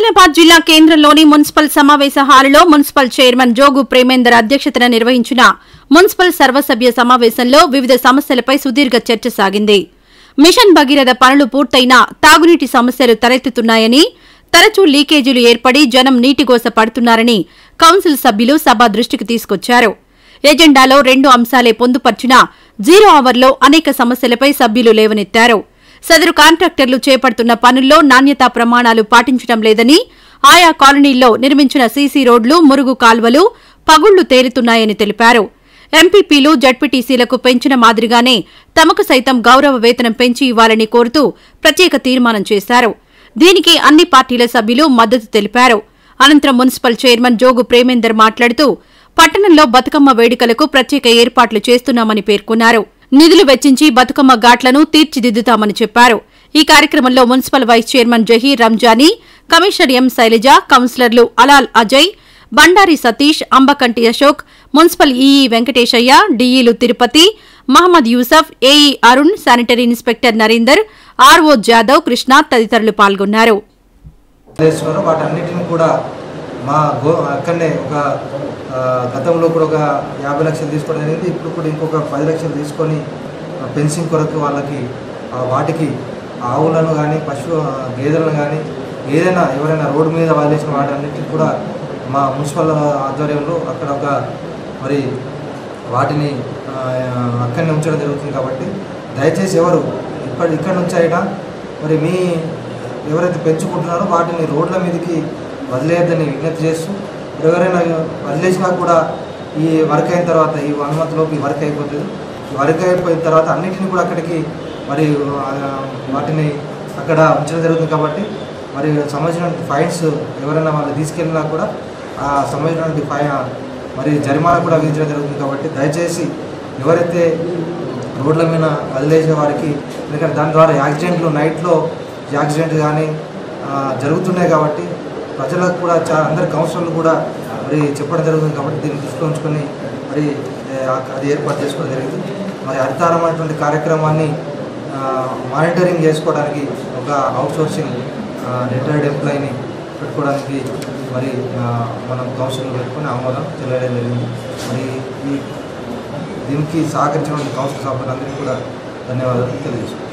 ఆదిలాబాద్ జిల్లా కేంద్రంలోని మున్సిపల్ సమావేశ హాలులో మున్సిపల్ చైర్మన్ జోగు ప్రేమేందర్ అధ్యక్షతన నిర్వహించిన మున్సిపల్ సర్వసభ్య సమావేశంలో వివిధ సమస్యలపై సుదీర్ఘ చర్చ సాగింది మిషన్ భగీరథ పనులు పూర్తయినా తాగునీటి సమస్యలు తలెత్తుతున్నాయని తరచూ లీకేజీలు ఏర్పడి జనం నీటిగోస పడుతున్నారని కౌన్సిల్ సభ్యులు సభ దృష్టికి తీసుకొచ్చారు ఎజెండాలో రెండు అంశాలే పొందుపర్చినా జీరో అవర్లో అనేక సమస్యలపై సభ్యులు లేవనెత్తారు సదరు కాంట్రాక్టర్లు చేపడుతున్న పనుల్లో నాణ్యతా ప్రమాణాలు పాటించడం లేదని ఆయా కాలనీల్లో నిర్మించిన సీసీ రోడ్లు మురుగు కాల్వలు పగుళ్లు తేలుతున్నాయని తెలిపారు ఎంపీపీలు జడ్పీటీసీలకు పెంచిన మాదిరిగానే తమకు సైతం గౌరవ వేతనం పెంచి ఇవ్వాలని కోరుతూ ప్రత్యేక తీర్మానం చేశారు దీనికి అన్ని పార్టీల సభ్యులు మద్దతు తెలిపారు అనంతరం మున్సిపల్ చైర్మన్ జోగు ప్రేమేందర్ మాట్లాడుతూ పట్టణంలో బతుకమ్మ వేడుకలకు ప్రత్యేక ఏర్పాట్లు చేస్తున్నామని పేర్కొన్నారు నిధులు వెచ్చించి బతుకమ్మ ఘాట్లను తీర్చిదిద్దుతామని చెప్పారు ఈ కార్యక్రమంలో municipal vice chairman Zaheer Ranjani commissioner M Shailaja కౌన్సిలర్లు అలాల్ అజయ్ బండారి సతీష్ అంబకంటి అశోక్ మున్సిపల్ ఈఈ వెంకటేశయ్య డీఈలు Tirupati Mohammed Yusuf AE Arun sanitary inspector Narender RO Jadhav Krishna తదితరులు పాల్గొన్నారు చేస్తున్నారు వాటన్నిటిని కూడా మా గో అక్కడనే ఒక ఆ, గతంలో కూడా ఒక యాభై లక్షలు తీసుకోవడం జరిగింది ఇప్పుడు కూడా ఇంకొక పది లక్షలు తీసుకొని ఆ, ఫెన్సింగ్ కొరకు వాళ్ళకి ఆ, వాటికి ఆవులను కానీ పశు ఆ, గేదెలను కానీ ఏదైనా ఎవరైనా రోడ్డు మీద వదిలేసిన వాటన్నిటిని కూడా మా మున్సిపల్ ఆధ్వర్యంలో అక్కడ ఒక మరి వాటిని ఆ, అక్కడనే ఉంచడం జరుగుతుంది కాబట్టి దయచేసి ఎవరు ఇక్కడ ఇక్కడ నుంచి అయినా మరి మీ ఎవరైతే పెంచుకుంటున్నారో వాటిని రోడ్ల మీదకి వదిలేయద్దని విజ్ఞప్తి చేస్తూ ఎవరైనా వదిలేసినా కూడా ఈ వర్క్ అయిన తర్వాత ఈ వన్ మంత్లోపు ఈ వర్క్ అయిపోతుంది ఈ వర్క్ అయిపోయిన తర్వాత అన్నిటిని కూడా అక్కడికి మరి ఆ, వాటిని అక్కడ ఉంచడం జరుగుతుంది కాబట్టి మరి సంబంధించినటువంటి ఫైన్స్ ఎవరైనా వాళ్ళు తీసుకెళ్ళినా కూడా ఆ సంబంధించినటువంటి ఫై మరి జరిమానా కూడా విధించడం జరుగుతుంది కాబట్టి దయచేసి ఎవరైతే రోడ్ల మీద వదిలేసే వారికి ఎందుకంటే దాని ద్వారా యాక్సిడెంట్లు నైట్లో యాక్సిడెంట్ కానీ ఆ, జరుగుతున్నాయి కాబట్టి ప్రజలకు కూడా చా అందరి కౌన్సిలర్లు కూడా మరి చెప్పడం జరుగుతుంది కాబట్టి దీన్ని దృష్టిలో ఉంచుకొని మరి ఏ, అది ఏర్పాటు చేసుకోవడం జరిగింది మరి హరితారమైనటువంటి కార్యక్రమాన్ని ఆ, మానిటరింగ్ చేసుకోవడానికి ఒక అవుట్సోర్సింగ్ రిటైర్డ్ ఎంప్లాయీని పెట్టుకోవడానికి మరి ఆ, మనం కౌన్సిల్ పెట్టుకొని ఆమోదం తెలియడం జరిగింది మరి ఈ దీనికి సహకరించిన కౌన్సిల్ సభ్యులందరికీ కూడా ధన్యవాదాలు తెలియజేస్తున్నాను